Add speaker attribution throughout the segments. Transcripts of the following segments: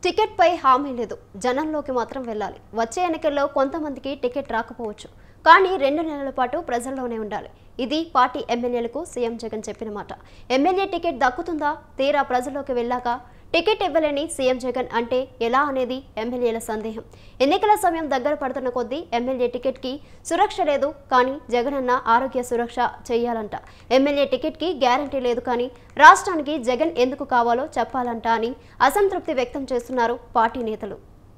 Speaker 1: ticket పై హామీ లేదు జనంలోకి మాత్రం వెళ్ళాలి వచ్చే ఎన్నికల్లో కొంతమందికి టికెట్ రాకపోవచ్చు కానీ రెండు నెలల పాటు ప్రజల్లోనే ఉండాలి ఇది పార్టీ ఎమ్మెల్యేలకు సీఎం జగన్ చెప్పిన మాట ఎమ్మెల్యే టికెట్ దక్కుతుందా తీరా ప్రజల్లోకి వెళ్ళాక టికెట్ ఇవ్వలేని సీఎం జగన్ అంటే ఎలా అనేది ఎమ్మెల్యేల సందేహం ఎన్నికల సమయం దగ్గర పడుతున్న కొద్దీ ఎమ్మెల్యే టికెట్కి సురక్ష లేదు కానీ జగన్ అన్న ఆరోగ్య సురక్ష చేయాలంట ఎమ్మెల్యే టికెట్కి గ్యారంటీ లేదు కానీ రాష్ట్రానికి జగన్ ఎందుకు కావాలో చెప్పాలంట అని అసంతృప్తి వ్యక్తం చేస్తున్నారు పార్టీ నేతలు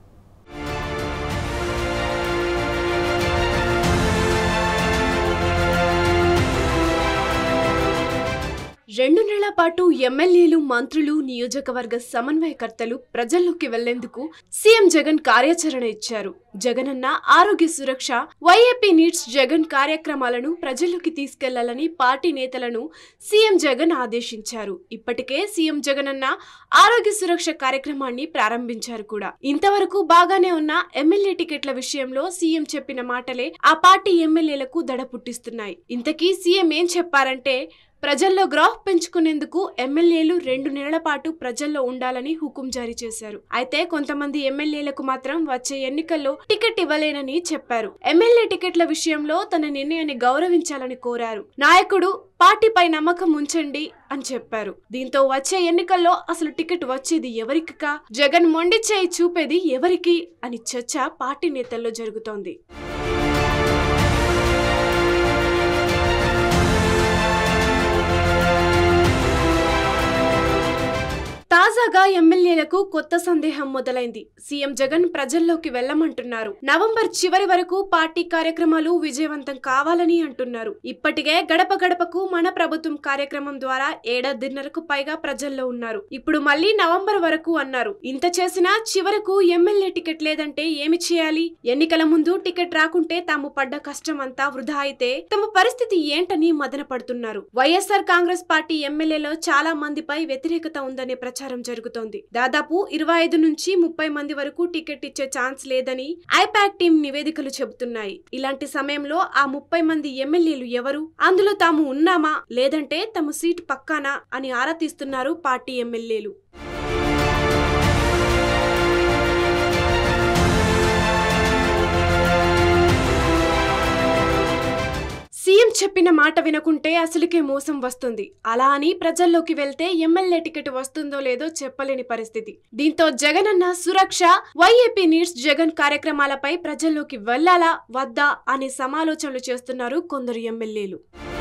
Speaker 2: రెండు నెలల పాటు ఎమ్మెల్యేలు మంత్రులు నియోజకవర్గ సమన్వయకర్తలు ప్రజల్లోకి వెళ్లేందుకు సీఎం జగన్ కార్యాచరణ ఇచ్చారు జగనన్న ఆరోగ్య సురక్ష వైఏపీ నీడ్స్ జగన్ కార్యక్రమాలను ప్రజల్లోకి తీసుకెళ్లాలని పార్టీ నేతలను సీఎం జగన్ ఆదేశించారు ఇప్పటికే సీఎం జగనన్న ఆరోగ్య సురక్ష కార్యక్రమాన్ని ప్రారంభించారు కూడా ఇంతవరకు బాగానే ఉన్న ఎమ్మెల్యే టికెట్ల విషయంలో సీఎం చెప్పిన మాటలే ఆ పార్టీ ఎమ్మెల్యేలకు దడ పుట్టిస్తున్నాయి ఇంతకీ సీఎం ఏం చెప్పారంటే ప్రజల్లో గ్రాఫ్ పెంచుకునేందుకు ఎమ్మెల్యేలు రెండు నెలల పాటు ప్రజల్లో ఉండాలని హుకుం జారీ చేశారు అయితే కొంతమంది ఎమ్మెల్యేలకు మాత్రం వచ్చే ఎన్నికల్లో టికెట్ ఇవ్వలేనని చెప్పారు ఎమ్మెల్యే టికెట్ల విషయంలో తన నిర్ణయాన్ని గౌరవించాలని కోరారు నాయకుడు పార్టీపై నమ్మకం ఉంచండి అని చెప్పారు దీంతో వచ్చే ఎన్నికల్లో అసలు టికెట్ వచ్చేది ఎవరికికా జగన్ మొండి చేయి చూపేది ఎవరికి అని చర్చ పార్టీ నేతల్లో జరుగుతోంది తాజాగా ఎమ్మెల్యేలకు కొత్త సందేహం మొదలైంది సీఎం జగన్ ప్రజల్లోకి వెళ్లమంటున్నారు నవంబర్ చివరి వరకు పార్టీ కార్యక్రమాలు విజయవంతం కావాలని అంటున్నారు ఇప్పటికే గడప గడపకు మన ప్రభుత్వం కార్యక్రమం ద్వారా ఏడాదిన్నరకు పైగా ప్రజల్లో ఉన్నారు ఇప్పుడు మళ్ళీ నవంబర్ వరకు అన్నారు ఇంత చేసినా చివరకు ఎమ్మెల్యే టికెట్ లేదంటే ఏమి చేయాలి ఎన్నికల ముందు టికెట్ రాకుంటే తాము పడ్డ కష్టం అంతా వృధా అయితే తమ పరిస్థితి ఏంటని మదన పడుతున్నారు వైఎస్ఆర్ కాంగ్రెస్ పార్టీ ఎమ్మెల్యేలో చాలా మందిపై వ్యతిరేకత ఉందనే ప్రచారం జరుగుతోంది దాదాపు ఇరవై ఐదు నుంచి ముప్పై మంది వరకు టికెట్ ఇచ్చే ఛాన్స్ లేదని ఐపాక్ టీం నివేదికలు చెబుతున్నాయి ఇలాంటి సమయంలో ఆ ముప్పై మంది ఎమ్మెల్యేలు ఎవరు అందులో తాము ఉన్నామా లేదంటే తమ సీటు పక్కానా అని ఆరా తీస్తున్నారు పార్టీ ఎమ్మెల్యేలు సీఎం చెప్పిన మాట వినకుంటే అసలుకే మోసం వస్తుంది అలా అని ప్రజల్లోకి వెళ్తే ఎమ్మెల్యే టికెట్ వస్తుందో లేదో చెప్పలేని పరిస్థితి దీంతో జగన్ అన్న సురక్ష వైఏపీ నీడ్స్ జగన్ కార్యక్రమాలపై ప్రజల్లోకి వెళ్లాలా వద్దా అనే సమాలోచనలు చేస్తున్నారు కొందరు ఎమ్మెల్యేలు